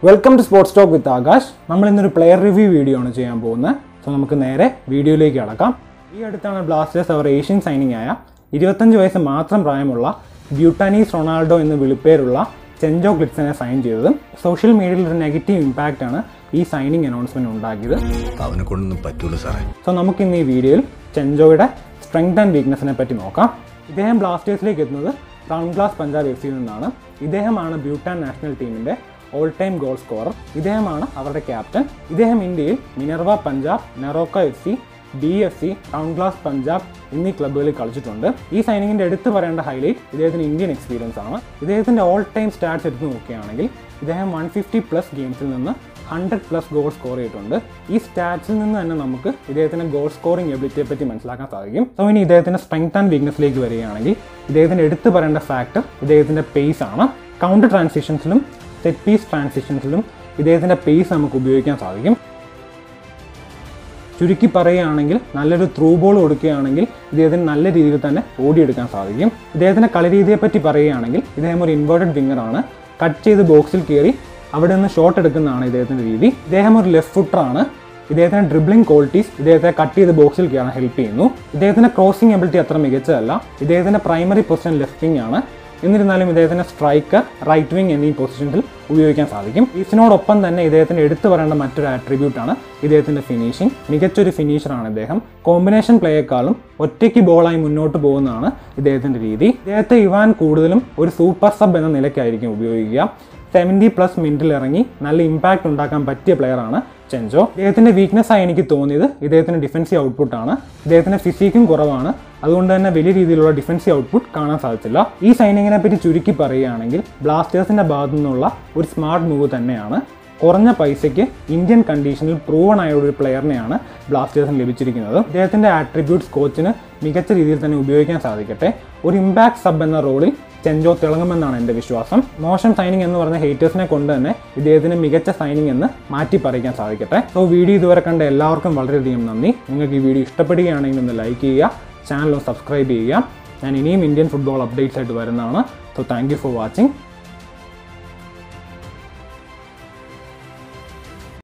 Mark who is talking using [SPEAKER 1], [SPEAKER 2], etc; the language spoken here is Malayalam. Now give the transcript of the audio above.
[SPEAKER 1] welcome to sports talk with Akash നമ്മൾ ഇന്നൊരു പ്ലെയർ റിവ്യൂ വീഡിയോ ആണ് ചെയ്യാൻ പോകുന്നത് സോ നമുക്ക് നേരെ വീഡിയോയിലേക്ക് കടക്കാം ഈ അടുത്താണ് ബ്ലാസ്റ്റേഴ്സ് അവർ ഏഷ്യൻ സൈനിങ് ആയ ഇരുപത്തഞ്ച് വയസ്സ് മാത്രം പ്രായമുള്ള ബ്യൂട്ടാനീസ് റൊണാൾഡോ എന്ന് വിളിപ്പേരുള്ള ചെഞ്ചോ ക്ലിറ്റ്സിനെ സൈൻ ചെയ്തത് സോഷ്യൽ മീഡിയയിൽ ഒരു നെഗറ്റീവ് ഇമ്പാക്റ്റ് ആണ് ഈ സൈനിങ് അനൗൺസ്മെന്റ് ഉണ്ടാക്കിയത്
[SPEAKER 2] അവനെ കൊണ്ടൊന്നും പറ്റൂല സാറേ
[SPEAKER 1] സോ നമുക്ക് ഇന്ന് ഈ വീഡിയോയിൽ ചെഞ്ചോയുടെ സ്ട്രെങ്ത് ആൻഡ് വീക്ക്നെസ്സിനെ പറ്റി നോക്കാം ഇദ്ദേഹം ബ്ലാസ്റ്റേഴ്സിലേക്ക് എത്തുന്നത് റൗണ്ട് ക്ലാസ് പഞ്ചാബ് എഫ് സിയിൽ നിന്നാണ് ഇദ്ദേഹമാണ് ബ്യൂട്ടാൻ നാഷണൽ ടീമിന്റെ ഓൾ ടൈം ഗോൾ സ്കോറർ ഇദ്ദേഹമാണ് അവരുടെ ക്യാപ്റ്റൻ ഇദ്ദേഹം ഇന്ത്യയിൽ Minerva Punjab Neroca F C B F C round glass Punjab എന്നീ ക്ലബ്ബുകളിൽ കളിച്ചിട്ടുണ്ട് ഈ സൈനിങ്ങിന്റെ എടുത്തു പറയേണ്ട ഹൈലൈറ്റ് ഇദ്ദേഹത്തിന് ഇന്ത്യൻ എക്സ്പീരിയൻസ് ആണ് ഇദ്ദേഹത്തിന്റെ ഓൾ ടൈം സ്റ്റാറ്റ്സ് എടുത്ത് നോക്കുകയാണെങ്കിൽ ഇദ്ദേഹം വൺ ഫിഫ്റ്റി പ്ലസ് ഗെയിംസിൽ നിന്ന് ഹൺഡ്രഡ് പ്ലസ് ഗോൾ സ്കോർ ചെയ്തിട്ടുണ്ട് ഈ സ്റ്റാറ്റ്സിൽ നിന്ന് തന്നെ നമുക്ക് ഇദ്ദേഹത്തിന്റെ ഗോൾ സ്കോറിംഗ് എബിലിറ്റിയെ പറ്റി മനസ്സിലാക്കാൻ സാധിക്കും സോ ഇനി ഇദ്ദേഹത്തിന്റെ സ്ട്രെങ്ത് ആൻഡ് വീക്ക്നെസ്സിലേക്ക് വരികയാണെങ്കിൽ ഇദ്ദേഹത്തിന്റെ എടുത്തു പറയേണ്ട ഫാക്ടർ ഇദ്ദേഹത്തിന്റെ പേസ് ആണ് കൗണ്ടർ ട്രാൻസിഷൻസിലും സെറ്റ് പീസ് ട്രാൻസിഷൻസിലും ഇദ്ദേഹത്തിന്റെ പേസ് നമുക്ക് ഉപയോഗിക്കാൻ സാധിക്കും ചുരുക്കി പറയുകയാണെങ്കിൽ നല്ലൊരു ത്രൂ ബോൾ കൊടുക്കുകയാണെങ്കിൽ ഇദ്ദേഹത്തിന് നല്ല രീതിയിൽ തന്നെ ഓടിയെടുക്കാൻ സാധിക്കും ഇദ്ദേഹത്തിൻ്റെ കളിരീതിയെ പറ്റി പറയുകയാണെങ്കിൽ ഇദ്ദേഹം ഒരു ഇൻവേർട്ടഡ് വിങ്ങറാണ് കട്ട് ചെയ്ത് ബോക്സിൽ കയറി അവിടെ നിന്ന് ഷോട്ട് എടുക്കുന്നതാണ് ഇദ്ദേഹത്തിൻ്റെ രീതി ഇദ്ദേഹം ഒരു ലെഫ്റ്റ് ഫുട്ടറാണ് ഇദ്ദേഹത്തിൻ്റെ ഡ്രിബ്ലിംഗ് ക്വാളിറ്റീസ് ഇദ്ദേഹത്തെ കട്ട് ചെയ്ത് ബോക്സിൽ കയറാൻ ഹെൽപ്പ് ചെയ്യുന്നു ഇദ്ദേഹത്തിൻ്റെ ക്രോസിംഗ് എബിലിറ്റി അത്ര മികച്ചതല്ല ഇദ്ദേഹത്തിൻ്റെ പ്രൈമറി പൊസിഷൻ ലെഫ്റ്റ് വിങ് ആണ് എന്നിരുന്നാലും ഇദ്ദേഹത്തിന് സ്ട്രൈക്കർ റൈറ്റ് വിങ് എന്നീ പൊസിഷൻസിൽ ഉപയോഗിക്കാൻ സാധിക്കും ഇതിനോടൊപ്പം തന്നെ ഇദ്ദേഹത്തിന് എടുത്തു പറയേണ്ട മറ്റൊരു ആട്രിബ്യൂട്ടാണ് ഇദ്ദേഹത്തിന്റെ ഫിനിഷിംഗ് മികച്ചൊരു ഫിനിഷറാണ് ഇദ്ദേഹം കോമ്പിനേഷൻ പ്ലേയേക്കാളും ഒറ്റയ്ക്ക് ബോളായി മുന്നോട്ട് പോകുന്നതാണ് ഇദ്ദേഹത്തിന്റെ രീതി ഇദ്ദേഹത്തെ ഇവാൻ കൂടുതലും ഒരു സൂപ്പർ സബ് എന്ന നിലയ്ക്കായിരിക്കും ഉപയോഗിക്കുക സെവൻറ്റി പ്ലസ് മിനിറ്റിൽ ഇറങ്ങി നല്ല ഇമ്പാക്റ്റ് ഉണ്ടാക്കാൻ പറ്റിയ പ്ലെയറാണ് ചെഞ്ചോ ഇദ്ദേഹത്തിന്റെ വീക്ക്നെസ് ആയി എനിക്ക് തോന്നിയത് ഇദ്ദേഹത്തിന് ഡിഫൻസീവ് ഔട്ട്പുട്ട് ആണ് ഇദ്ദേഹത്തിന്റെ ഫിസിക്കും കുറവാണ് അതുകൊണ്ട് തന്നെ വലിയ രീതിയിലുള്ള ഡിഫൻസീവ് ഔട്ട്പുട്ട് കാണാൻ സാധിച്ചില്ല ഈ സൈനിങ്ങിനെ പറ്റി ചുരുക്കി പറയുകയാണെങ്കിൽ ബ്ലാസ്റ്റേഴ്സിന്റെ ഭാഗത്തു നിന്നുള്ള ഒരു സ്മാർട്ട് മൂവ് തന്നെയാണ് കുറഞ്ഞ പൈസയ്ക്ക് ഇന്ത്യൻ കണ്ടീഷനിൽ പ്രൂവൺ ആയ ഒരു പ്ലെയറിനെയാണ് ബ്ലാസ്റ്റേഴ്സിന് ലഭിച്ചിരിക്കുന്നത് ഇദ്ദേഹത്തിന്റെ ആട്രിബ്യൂട്ട്സ് കോച്ചിന് മികച്ച രീതിയിൽ തന്നെ ഉപയോഗിക്കാൻ സാധിക്കട്ടെ ഒരു ഇമ്പാക്ട് സബ് എന്ന റോളിൽ ചെഞ്ചോ തിളങ്ങുമെന്നാണ് എൻ്റെ വിശ്വാസം മോശം സൈനിങ് എന്ന് പറഞ്ഞ ഹേറ്റേഴ്സിനെ കൊണ്ട് തന്നെ ഇദ്ദേഹത്തിന് മികച്ച സൈനിങ് എന്ന് മാറ്റി പറയിക്കാൻ സാധിക്കട്ടെ സോ വീഡിയോ ഇതുവരെ കണ്ട എല്ലാവർക്കും വളരെയധികം നന്ദി നിങ്ങൾക്ക് ഈ വീഡിയോ ഇഷ്ടപ്പെടുകയാണെങ്കിൽ ഒന്ന് ലൈക്ക് ചെയ്യുക ചാനൽ ഒന്ന് സബ്സ്ക്രൈബ് ചെയ്യുക ഞാൻ ഇനിയും ഇന്ത്യൻ ഫുട്ബോൾ അപ്ഡേറ്റ്സ് ആയിട്ട് വരുന്നതാണ് so thank you for watching